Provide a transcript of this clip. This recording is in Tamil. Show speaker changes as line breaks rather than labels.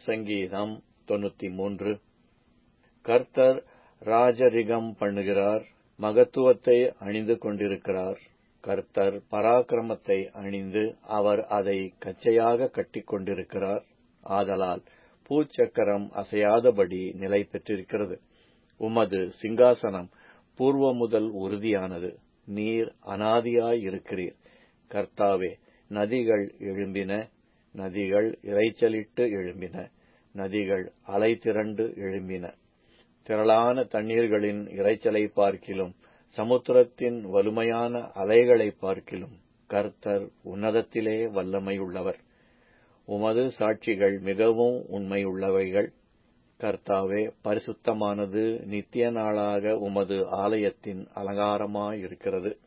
சங்கீதம் தொண்ணூத்தி மூன்று கர்த்தர் ராஜரிகம் பண்ணுகிறார் மகத்துவத்தை அணிந்து கொண்டிருக்கிறார் கர்த்தர் பராக்கிரமத்தை அணிந்து அவர் அதை கச்சையாக கட்டிக் கொண்டிருக்கிறார் ஆதலால் பூச்சக்கரம் அசையாதபடி நிலை பெற்றிருக்கிறது உமது சிங்காசனம் பூர்வ முதல் உறுதியானது நீர் அனாதியாய் இருக்கிறீர் கர்த்தாவே நதிகள் எழும்பின நதிகள் இறைச்சலிட்டு எழும்பின நதிகள் அலை திரண்டு எழும்பின திரளான தண்ணீர்களின் இறைச்சலை பார்க்கிலும் சமுத்திரத்தின் வலுமையான அலைகளை பார்க்கிலும் கர்த்தர் உன்னதத்திலே வல்லமையுள்ளவர் உமது சாட்சிகள் மிகவும் உண்மையுள்ளவைகள் கர்த்தாவே பரிசுத்தமானது நித்திய நாளாக உமது ஆலயத்தின் அலங்காரமாயிருக்கிறது